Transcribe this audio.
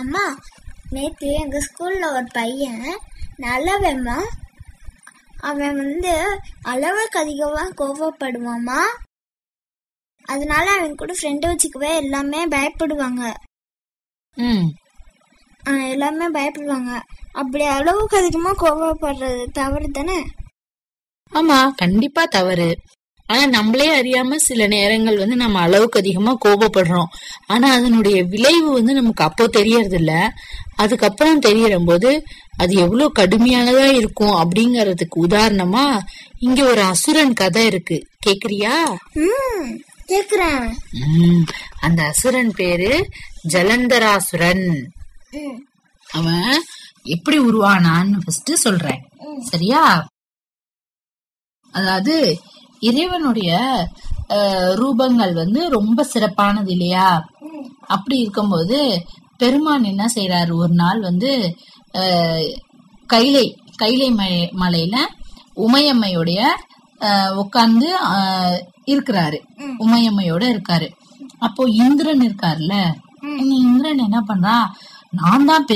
அம்மா நேத்து எங்க ஸ்கூல்ல ஒரு பையன் நல்லவம்மா அவன் வந்து அளவுக்கு அதிகமா கோவப்படுவாமா அதனால அவன் கூட ஃப்ரெண்டு வச்சுக்கவே எல்லாமே பயப்படுவாங்க ம் ஆஹ் எல்லாமே பயப்படுவாங்க அப்படி அளவுக்கு அதிகமா கோவப்படுறது தவறு தானே ஆமா கண்டிப்பா தவறு ஆனா நம்மளே அறியாம சில நேரங்கள் வந்து நம்ம அளவுக்கு அதிகமா கோபப்படுறோம் ஆனா அதனுடைய விளைவு வந்து நமக்கு அப்போ தெரியறது இல்ல அதுக்கப்புறம் தெரியற போது அது எவ்வளவு கடுமையானதா இருக்கும் அப்படிங்கறதுக்கு உதாரணமா இங்க ஒரு அசுரன் கதை இருக்கு கேக்குறியா ம் கேக்குறேன் ம், அந்த அசுரன் பேரு ஜலந்தராசுரன் ம் அவன் எப்படி உருவானான்னு ஃபர்ஸ்ட் சொல்றேன் சரியா அதாவது இறைவனுடைய அஹ், ரூபங்கள் வந்து ரொம்ப சிறப்பானது இல்லையா அப்படி இருக்கும்போது பெருமான் என்ன செய்யறாரு ஒரு நாள் வந்து அஹ், கைலை கைலை மலை- மலையில உமையம்மையுடைய உட்கார்ந்து இருக்கிறாரு உமையம்மையோட இருக்காரு அப்போ இந்திரன் இருக்காருல்ல இந்த இந்திரன் என்ன பண்றா நான் தான்